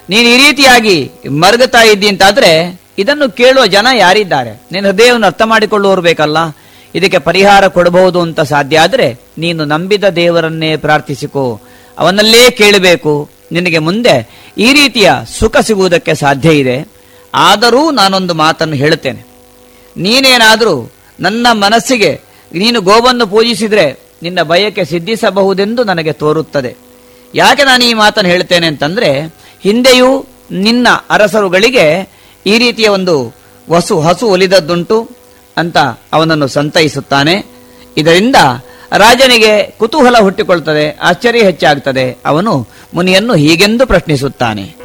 ನೀನು ಈ ರೀತಿಯಾಗಿ ಮರುಗುತ್ತಾ ಇದ್ದಿ ಅಂತಾದ್ರೆ ಇದನ್ನು ಕೇಳುವ ಜನ ಯಾರಿದ್ದಾರೆ ನಿನ್ನ ಹೃದಯವನ್ನು ಅರ್ಥ ಮಾಡಿಕೊಳ್ಳುವವರು ಬೇಕಲ್ಲ ಇದಕ್ಕೆ ಪರಿಹಾರ ಕೊಡಬಹುದು ಅಂತ ಸಾಧ್ಯ ಆದ್ರೆ ನೀನು ನಂಬಿದ ದೇವರನ್ನೇ ಪ್ರಾರ್ಥಿಸಿಕೋ ಅವನಲ್ಲೇ ಕೇಳಬೇಕು ನಿನಗೆ ಮುಂದೆ ಈ ರೀತಿಯ ಸುಖ ಸಿಗುವುದಕ್ಕೆ ಸಾಧ್ಯ ಇದೆ ಆದರೂ ನಾನೊಂದು ಮಾತನ್ನು ಹೇಳುತ್ತೇನೆ ನೀನೇನಾದರೂ ನನ್ನ ಮನಸ್ಸಿಗೆ ನೀನು ಗೋವನ್ನು ಪೂಜಿಸಿದ್ರೆ ನಿನ್ನ ಬಯಕೆ ಸಿದ್ಧಿಸಬಹುದೆಂದು ನನಗೆ ತೋರುತ್ತದೆ ಯಾಕೆ ನಾನು ಈ ಮಾತನ್ನು ಹೇಳ್ತೇನೆ ಅಂತಂದ್ರೆ ಹಿಂದೆಯೂ ನಿನ್ನ ಅರಸರುಗಳಿಗೆ ಈ ರೀತಿಯ ಒಂದು ವಸು ಹಸು ಒಲಿದದ್ದುಂಟು ಅಂತ ಅವನನ್ನು ಸಂತೈಸುತ್ತಾನೆ ಇದರಿಂದ ರಾಜನಿಗೆ ಕುತೂಹಲ ಹುಟ್ಟಿಕೊಳ್ತದೆ ಆಶ್ಚರ್ಯ ಹೆಚ್ಚಾಗ್ತದೆ ಅವನು ಮುನಿಯನ್ನು ಹೀಗೆಂದು ಪ್ರಶ್ನಿಸುತ್ತಾನೆ